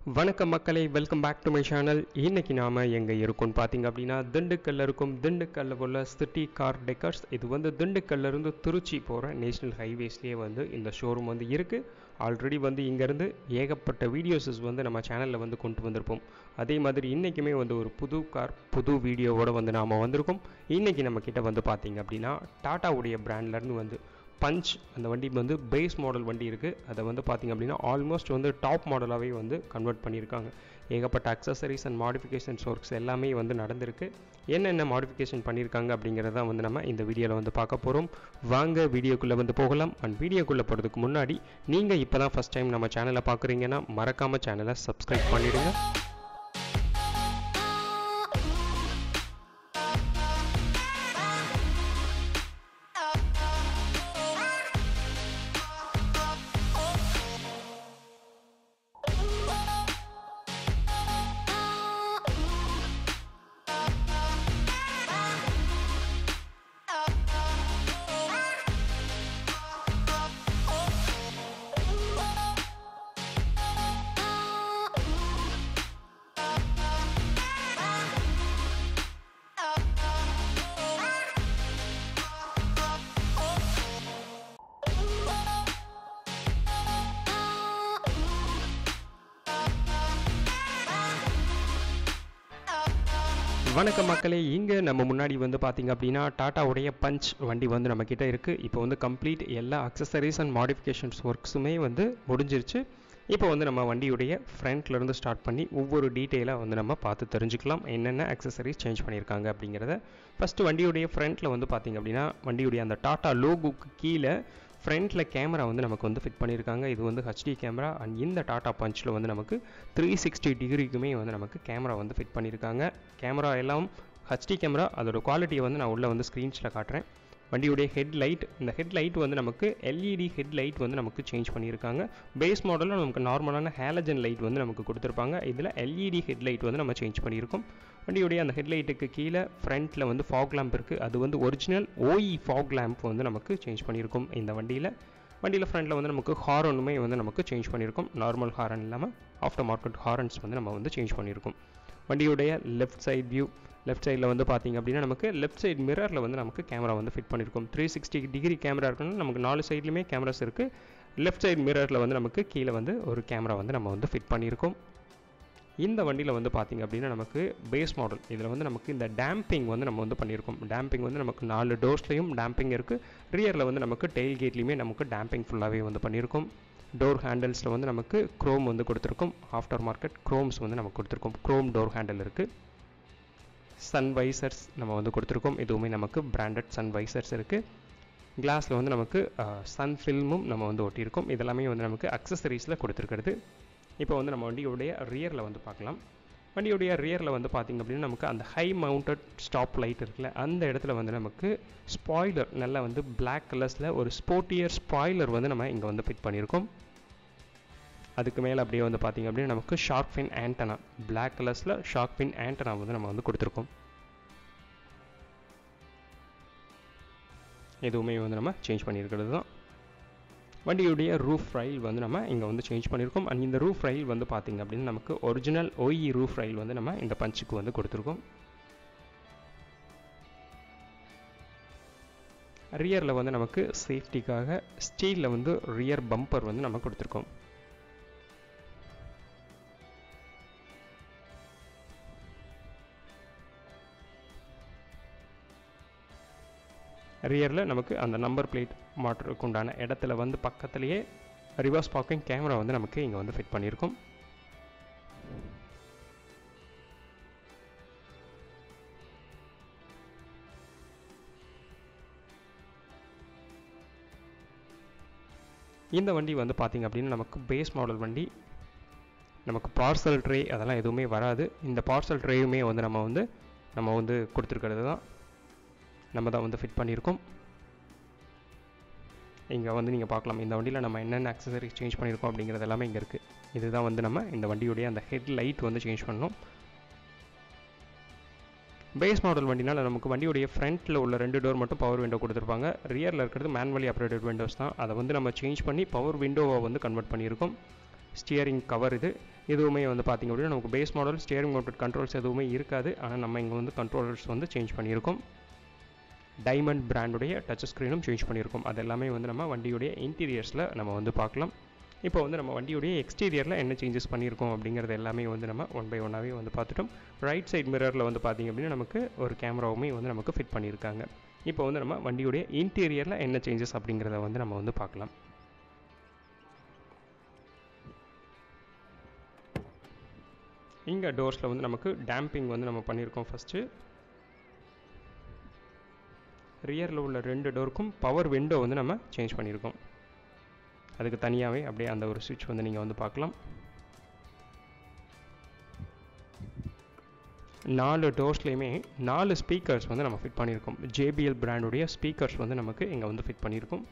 வணக்கம் மக்களை welcome back to my channel இன்னைக்கு நாம் எங்கே இருக்கோம்னு பார்த்தீங்க அப்படின்னா திண்டுக்கல்ல இருக்கும் திண்டுக்கல்ல உள்ள சிட்டி கார் டெக்கர்ஸ் இது வந்து திண்டுக்கல்ல இருந்து திருச்சி போகிற நேஷனல் ஹைவேஸ்லேயே வந்து இந்த ஷோரூம் வந்து இருக்குது ஆல்ரெடி வந்து இங்கேருந்து ஏகப்பட்ட வீடியோஸஸ் வந்து நம்ம சேனலில் வந்து கொண்டு வந்திருப்போம் அதே மாதிரி இன்றைக்குமே வந்து ஒரு புது கார் புது வீடியோவோட வந்து நாம் வந்திருக்கோம் இன்றைக்கி நம்ம கிட்ட வந்து பார்த்தீங்க அப்படின்னா டாட்டாவுடைய பிராண்ட்லேருந்து வந்து பஞ்ச் அந்த வண்டி வந்து பேஸ் மாடல் வண்டி இருக்குது அதை வந்து பார்த்திங்க அப்படின்னா ஆல்மோஸ்ட் வந்து டாப் மாடலாகவே வந்து கன்வெர்ட் பண்ணியிருக்காங்க ஏகப்பட்ட அக்சசரிஸ் அண்ட் மாடிஃபிகேஷன்ஸ் ஒர்க்ஸ் எல்லாமே வந்து நடந்திருக்கு என்னென்ன மாடிஃபிகேஷன் பண்ணியிருக்காங்க அப்படிங்கிறத வந்து நம்ம இந்த வீடியோவில் வந்து பார்க்க போகிறோம் வாங்க வீடியோக்குள்ளே வந்து போகலாம் அண்ட் வீடியோக்குள்ளே போகிறதுக்கு முன்னாடி நீங்கள் இப்போ தான் ஃபஸ்ட் டைம் நம்ம சேனலை பார்க்குறீங்கன்னா மறக்காமல் சேனலை சப்ஸ்கிரைப் பண்ணிவிடுங்க வணக்கம் மக்களே இங்கே நம்ம முன்னாடி வந்து பார்த்தீங்க அப்படின்னா டாட்டாவுடைய பஞ்ச் வண்டி வந்து நம்ம கிட்ட இருக்குது இப்போ வந்து கம்ப்ளீட் எல்லா அக்சசரிஸ் அண்ட் மாடிஃபிகேஷன்ஸ் ஒர்க்ஸுமே வந்து முடிஞ்சிருச்சு இப்போ வந்து நம்ம வண்டியுடைய ஃப்ரண்ட்ல இருந்து ஸ்டார்ட் பண்ணி ஒவ்வொரு டீட்டெயிலாக வந்து நம்ம பார்த்து தெரிஞ்சுக்கலாம் என்னென்ன அக்சசரிஸ் சேஞ்ச் பண்ணியிருக்காங்க அப்படிங்கிறத ஃபஸ்ட்டு வண்டியுடைய ஃப்ரண்ட்டில் வந்து பார்த்தீங்க அப்படின்னா வண்டியுடைய அந்த டாட்டா லோகுக்கு கீழே ஃப்ரண்ட்டில் கேமரா வந்து நமக்கு வந்து ஃபிட் பண்ணியிருக்காங்க இது வந்து ஹச்டி கேமரா அண்ட் இந்த டாட்டா பஞ்சில் வந்து நமக்கு த்ரீ சிக்ஸ்டி டிகிரிக்குமே வந்து நமக்கு கேமரா வந்து ஃபிட் பண்ணியிருக்காங்க கேமரா எல்லாம் ஹச்டி கேமரா அதோட குவாலிட்டியை வந்து நான் உள்ளே வந்து ஸ்க்ரீன்ஸில் காட்டுறேன் வண்டியுடைய ஹெட் லைட் இந்த ஹெட் லைட் வந்து நமக்கு எல்இடி ஹெட் லைட் வந்து நமக்கு சேஞ்ச் பண்ணியிருக்காங்க பேஸ் மாடலில் நமக்கு நார்மலான ஹேலஜன் லைட் வந்து நமக்கு கொடுத்துருப்பாங்க இதில் எல்இடி ஹெட் லைட் வந்து நம்ம சேஞ்ச் பண்ணியிருக்கோம் வண்டியுடைய அந்த ஹெட் லைட்டுக்கு கீழே ஃப்ரண்ட்டில் வந்து ஃபாக் லேம்ப் இருக்குது அது வந்து ஒரிஜினல் ஓஇ ஃபாக் லேம்ப் வந்து நமக்கு சேஞ்ச் பண்ணியிருக்கோம் இந்த வண்டியில் வண்டியில் ஃப்ரண்ட்டில் வந்து நமக்கு ஹாரனுமே வந்து நமக்கு சேஞ்ச் பண்ணியிருக்கோம் நார்மல் ஹாரன் இல்லாமல் ஆஃப்டர் மார்க்கெட் ஹாரன்ஸ் வந்து நம்ம வந்து சேஞ்ச் பண்ணியிருக்கோம் வண்டியுடைய லெஃப்ட் சைட் வியூ லெஃப்ட் சைடில் வந்து பார்த்திங்க அப்படின்னா நமக்கு லெஃப்ட் சைடு மிரரில் வந்து நமக்கு கேமரா வந்து ஃபிட் பண்ணியிருக்கோம் த்ரீ சிக்ஸ்டி டிகிரி கேமரா இருக்குன்னா நமக்கு நாலு சைட்லையுமே கேமராஸ் இருக்குது லெஃப்ட் சைடு மிரரில் வந்து நமக்கு கீழே வந்து ஒரு கேமரா வந்து நம்ம வந்து ஃபிட் பண்ணியிருக்கோம் இந்த வண்டியில் வந்து பார்த்திங்க அப்படின்னா நமக்கு பேஸ் மாடல் இதில் வந்து நமக்கு இந்த டேம்பிங் வந்து நம்ம வந்து பண்ணியிருக்கோம் டேம்பிங் வந்து நமக்கு நாலு டோர்ஸ்லையும் டேம்பிங் இருக்குது ரியரில் வந்து நமக்கு டெயில் கேட்லேயுமே நமக்கு டேம்பிங் ஃபுல்லாகவே வந்து பண்ணியிருக்கோம் டோர் ஹேண்டில்ஸில் வந்து நமக்கு க்ரோம் வந்து கொடுத்துருக்கோம் ஆஃப்டர் மார்க்கெட் க்ரோம்ஸ் வந்து நமக்கு கொடுத்துருக்கோம் க்ரோம் டோர் ஹேண்டில் இருக்குது சன் வைசர்ஸ் நம்ம வந்து கொடுத்துருக்கோம் இதுவுமே நமக்கு பிராண்டட் சன் வைசர்ஸ் இருக்குது கிளாஸில் வந்து நமக்கு சன் ஃபில்மும் நம்ம வந்து ஒட்டியிருக்கோம் இதெல்லாமே வந்து நமக்கு அக்சசரிஸில் கொடுத்துருக்கிறது இப்போ வந்து நம்ம வண்டியோடைய ரியரில் வந்து பார்க்கலாம் வண்டியோடைய ரியரில் வந்து பார்த்திங்க அப்படின்னா நமக்கு அந்த ஹை மவுண்டட் ஸ்டாப் லைட் இருக்குல்ல அந்த இடத்துல வந்து நமக்கு ஸ்பாய்லர் நல்லா வந்து பிளாக் கலர்ஸில் ஒரு ஸ்போர்ட்டியர் ஸ்பாய்லர் வந்து நம்ம இங்கே வந்து ஃபிட் பண்ணியிருக்கோம் அதுக்கு மேலே அப்படியே வந்து பார்த்திங்க அப்படின்னா நமக்கு ஷார்க் ஃபின் ஆண்டனா பிளாக் கலர்ஸில் ஷார்க் ஃபின் ஆண்டனா வந்து நம்ம வந்து கொடுத்துருக்கோம் எதுவுமே வந்து நம்ம சேஞ்ச் பண்ணியிருக்கிறது தான் வண்டியுடைய ரூஃப் ரயில் வந்து நம்ம இங்கே வந்து சேஞ்ச் பண்ணியிருக்கோம் அண்ட் இந்த ரூஃப் ரயில் வந்து பார்த்திங்க அப்படின்னா நமக்கு ஒரிஜினல் ஒய் ரூஃப் ரயில் வந்து நம்ம இந்த பஞ்சுக்கு வந்து கொடுத்துருக்கோம் ரியரில் வந்து நமக்கு சேஃப்டிக்காக ஸ்டீலில் வந்து ரியர் பம்பர் வந்து நம்ம கொடுத்துருக்கோம் ரியரில் நமக்கு அந்த நம்பர் பிளேட் மாற்றுறதுக்கு உண்டான இடத்துல வந்து பக்கத்துலேயே ரிவர்ஸ் பார்க்கிங் கேமரா வந்து நமக்கு இங்கே வந்து ஃபிட் பண்ணியிருக்கோம் இந்த வண்டி வந்து பார்த்திங்க அப்படின்னா நமக்கு பேஸ் மாடல் வண்டி நமக்கு பார்சல் ட்ரே அதெல்லாம் எதுவுமே வராது இந்த பார்சல் ட்ரேயுமே வந்து நம்ம வந்து நம்ம வந்து கொடுத்துருக்கிறது தான் நம்ம தான் வந்து ஃபிட் பண்ணியிருக்கோம் இங்கே வந்து நீங்கள் பார்க்கலாம் இந்த வண்டியில் நம்ம என்னென்ன அக்சசரிஸ் சேஞ்ச் பண்ணியிருக்கோம் அப்படிங்கிறது எல்லாமே இங்கே இருக்குது இதுதான் வந்து நம்ம இந்த வண்டியுடைய அந்த ஹெட் லைட் வந்து சேஞ்ச் பண்ணோம் பேஸ் மாடல் வண்டினால நமக்கு வண்டியுடைய ஃப்ரண்ட்டில் உள்ள ரெண்டு டோர் மட்டும் பவர் விண்டோ கொடுத்துருப்பாங்க ரியரில் இருக்கிறது மேனுவலி ஆப்ரேட்டட் விண்டோஸ் தான் அதை வந்து நம்ம சேஞ்ச் பண்ணி பவர் விண்டோவை வந்து கன்வெர்ட் பண்ணியிருக்கோம் ஸ்டியரிங் கவர் இது எதுவுமே வந்து பார்த்திங்க அப்படின்னா நமக்கு base model steering mounted controls எதுவுமே இருக்காது ஆனால் நம்ம இங்கே வந்து கண்ட்ரோலர்ஸ் வந்து சேஞ்ச் பண்ணியிருக்கோம் டைமண்ட் பிராண்டுடைய டச் ஸ்க்ரீனும் சேஞ்ச் பண்ணியிருக்கோம் அது எல்லாமே வந்து நம்ம வண்டியுடைய இன்டீரியர்ஸில் நம்ம வந்து பார்க்கலாம் இப்போ வந்து நம்ம வண்டியுடைய எக்ஸ்டீரியரில் என்ன சேஞ்சஸ் பண்ணியிருக்கோம் அப்படிங்கிறது எல்லாமே வந்து நம்ம ஒன் பை ஒன்னாகவே வந்து பார்த்துட்டோம் ரைட் சைட் மிரரில் வந்து பார்த்திங்க அப்படின்னா நமக்கு ஒரு கேமராவுமே வந்து நமக்கு ஃபிட் பண்ணியிருக்காங்க இப்போ வந்து நம்ம வண்டியுடைய இன்டீரியரில் என்ன சேஞ்சஸ் அப்படிங்கிறத வந்து நம்ம வந்து பார்க்கலாம் இங்கே டோர்ஸில் வந்து நமக்கு டேம்பிங் வந்து நம்ம பண்ணியிருக்கோம் ஃபஸ்ட்டு ரியரில் உள்ள ரெண்டு டோருக்கும் பவர் விண்டோ வந்து நம்ம சேஞ்ச் பண்ணியிருக்கோம் அதுக்கு தனியாகவே அப்படியே அந்த ஒரு சுவிட்ச் வந்து நீங்கள் வந்து பார்க்கலாம் நாலு டோர்ஸ்லேயுமே நாலு ஸ்பீக்கர்ஸ் வந்து நம்ம ஃபிட் பண்ணியிருக்கோம் ஜேபிஎல் பிராண்டுடைய ஸ்பீக்கர்ஸ் வந்து நமக்கு இங்கே வந்து ஃபிட் பண்ணியிருக்கோம்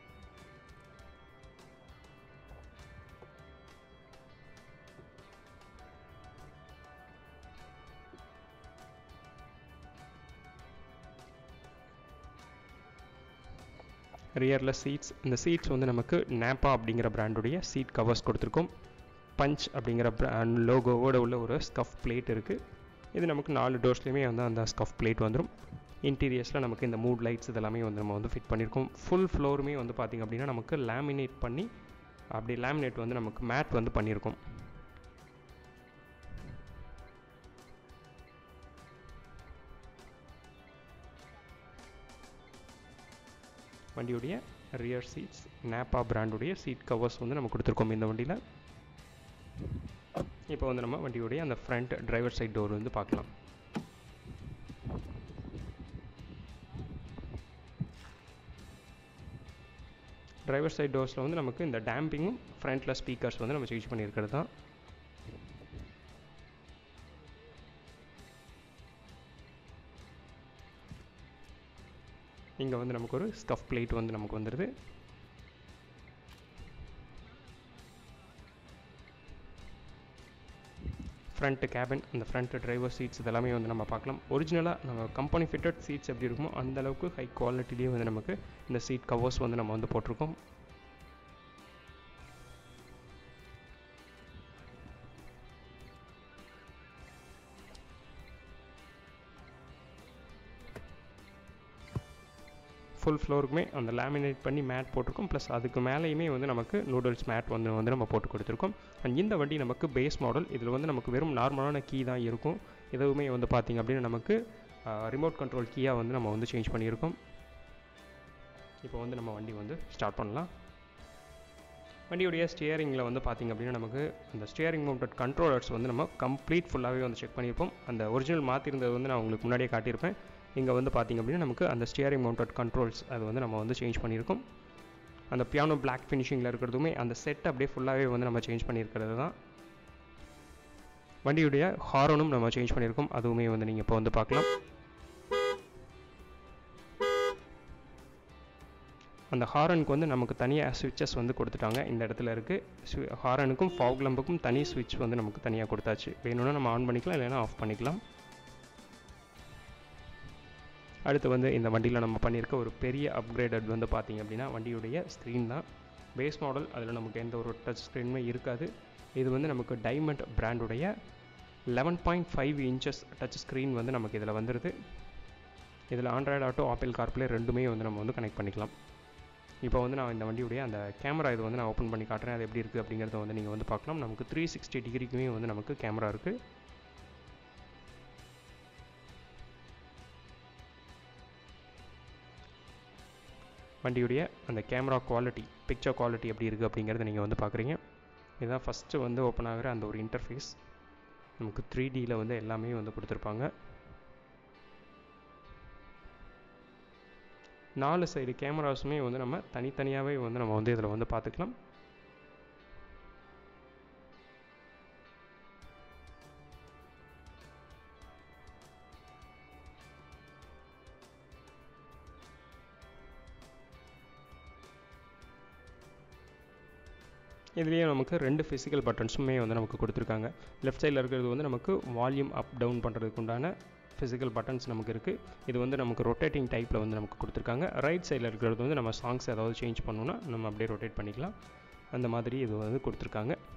ரியரில் சீட்ஸ் இந்த சீட்ஸ் வந்து நமக்கு நேப்பா அப்படிங்கிற பிராண்டுடைய சீட் கவர்ஸ் கொடுத்துருக்கோம் பஞ்ச் அப்படிங்கிற பிராண்ட் லோகோவோட உள்ள ஒரு ஸ்கஃப் பிளேட் இருக்குது இது நமக்கு நாலு டோர்ஸ்லையுமே வந்து அந்த ஸ்கஃப் பிளேட் வந்துடும் இன்டீரியர்ஸில் நமக்கு இந்த மூட் லைட்ஸ் இதெல்லாமே வந்து நம்ம வந்து ஃபிட் பண்ணியிருக்கோம் ஃபுல் ஃப்ளோருமே வந்து பார்த்திங்க அப்படின்னா நமக்கு லேமினேட் பண்ணி அப்படி லேமினேட் வந்து நமக்கு மேட் வந்து பண்ணியிருக்கோம் வண்டியுடைய ரியர் சீட்ஸ் நேப்பா பிராண்டுடைய சீட் கவர்ஸ் வந்து நம்ம கொடுத்துருக்கோம் இந்த வண்டியில் இப்போ வந்து நம்ம வண்டியுடைய அந்த ஃப்ரண்ட் டிரைவர் சைட் டோர் வந்து பார்க்கலாம் டிரைவர் சைட் டோர்ஸில் வந்து நமக்கு இந்த டேம்பிங்கும் ஃப்ரண்ட்டில் ஸ்பீக்கர்ஸ் வந்து நம்ம சேஞ்ச் பண்ணியிருக்கிறது தான் இங்கே வந்து நமக்கு ஒரு ஸ்கஃப் பிளேட் வந்து நமக்கு வந்துடுது ஃப்ரண்ட் கேபின் அந்த ஃப்ரண்ட் டிரைவர் சீட்ஸ் இதெல்லாமே வந்து நம்ம பார்க்கலாம் ஒரிஜினலாக நம்ம கம்பெனி ஃபிட்டட் சீட்ஸ் எப்படி இருக்குமோ அந்த அளவுக்கு ஹை குவாலிட்டிலேயே வந்து நமக்கு இந்த சீட் கவர்ஸ் வந்து நம்ம வந்து போட்டிருக்கோம் ஃபுல் ஃப்ளோருக்குமே அந்த லேமினேட் பண்ணி மேட் போட்டிருக்கோம் ப்ளஸ் அதுக்கு மேலேயுமே வந்து நமக்கு நூடுல்ஸ் மேட் வந்து வந்து நம்ம போட்டு கொடுத்துருக்கோம் அண்ட் இந்த வண்டி நமக்கு பேஸ் மாடல் இதில் வந்து நமக்கு வெறும் நார்மலான கீ தான் இருக்கும் எதுவுமே வந்து பார்த்திங்க அப்படின்னா நமக்கு ரிமோட் கண்ட்ரோல் கீயாக வந்து நம்ம வந்து சேஞ்ச் பண்ணியிருக்கோம் இப்போ வந்து நம்ம வண்டி வந்து ஸ்டார்ட் பண்ணலாம் வண்டியுடைய ஸ்டியரிங்கில் வந்து பார்த்திங்க அப்படின்னா நமக்கு அந்த ஸ்டியரிங் மவுண்டட் கண்ட்ரோலர்ஸ் வந்து நம்ம கம்ப்ளீட் ஃபுல்லாகவே வந்து செக் பண்ணியிருப்போம் அந்த ஒரிஜினல் மாற்றிருந்தது வந்து நான் உங்களுக்கு முன்னாடியே காட்டியிருப்பேன் இங்கே வந்து பார்த்திங்க அப்படின்னா நமக்கு அந்த ஸ்டியரிங் மவுண்டட் கண்ட்ரோல்ஸ் அது வந்து நம்ம வந்து சேஞ்ச் பண்ணியிருக்கோம் அந்த பியானோ பிளாக் ஃபினிஷிங்கில் இருக்கிறதுமே அந்த செட் அப்படியே ஃபுல்லாகவே வந்து நம்ம சேஞ்ச் பண்ணியிருக்கிறது தான் வண்டியுடைய ஹாரனும் நம்ம சேஞ்ச் பண்ணியிருக்கோம் அதுவுமே வந்து நீங்கள் இப்போ வந்து பார்க்கலாம் அந்த ஹாரனுக்கு வந்து நமக்கு தனியாக ஸ்விட்சஸ் வந்து கொடுத்துட்டாங்க இந்த இடத்துல இருக்குது ஹாரனுக்கும் ஃபாக் லம்புக்கும் தனி ஸ்விட்ச் வந்து நமக்கு தனியாக கொடுத்தாச்சு வேணும்னா நம்ம ஆன் பண்ணிக்கலாம் இல்லைன்னா ஆஃப் பண்ணிக்கலாம் அடுத்து வந்து இந்த வண்டியில் நம்ம பண்ணியிருக்க ஒரு பெரிய அப்கிரேடட் வந்து பார்த்திங்க அப்படின்னா வண்டியுடைய ஸ்க்ரீன் தான் பேஸ் மாடல் அதில் நமக்கு எந்த ஒரு டச் ஸ்க்ரீனுமே இருக்காது இது வந்து நமக்கு டைமண்ட் பிராண்டுடைய eleven point five inches touch screen வந்து நமக்கு இதில் வந்துடுது இதில் ஆண்ட்ராய்டு ஆட்டோ ஆப்பிள் கார்ப்ளே ரெண்டுமே வந்து நம்ம வந்து கனெக்ட் பண்ணிக்கலாம் இப்போ வந்து நான் இந்த வண்டியுடைய அந்த கேமரா இது வந்து நான் ஓப்பன் பண்ணி காட்டுறேன் அது எப்படி இருக்குது அப்படிங்கிறத வந்து நீங்கள் வந்து பார்க்கலாம் நமக்கு த்ரீ சிக்ஸ்டி டிகிரிக்குமே வந்து நமக்கு கேமரா இருக்குது வண்டியுடைய அந்த கேமரா குவாலிட்டி பிக்சர் குவாலிட்டி எப்படி இருக்குது அப்படிங்கிறத நீங்கள் வந்து பார்க்குறீங்க இதுதான் ஃபஸ்ட்டு வந்து ஓப்பன் ஆகிற அந்த ஒரு இன்டர்ஃபேஸ் நமக்கு த்ரீ டியில் வந்து எல்லாமே வந்து கொடுத்துருப்பாங்க நாலு சைடு கேமராஸுமே வந்து நம்ம தனித்தனியாகவே வந்து நம்ம வந்து இதில் வந்து பார்த்துக்கலாம் இதுலேயே நமக்கு ரெண்டு ஃபிசிக்கல் பட்டன்ஸுமே வந்து நமக்கு கொடுத்துருக்காங்க லெஃப்ட் சைடில் இருக்கிறது வந்து நமக்கு வால்யூம் அப் டவுன் பண்ணுறதுக்கு உண்டான ஃபிசிக்கல் பட்டன்ஸ் நமக்கு இருக்குது இது வந்து நமக்கு ரொட்டேட்டிங் டைப்பில் வந்து நமக்கு கொடுத்துருக்காங்க ரைட் சைடில் இருக்கிறது வந்து நம்ம சாங்ஸ் ஏதாவது சேஞ்ச் பண்ணோன்னா நம்ம அப்படியே ரொட்டேட் பண்ணிக்கலாம் அந்த மாதிரி இது வந்து கொடுத்துருக்காங்க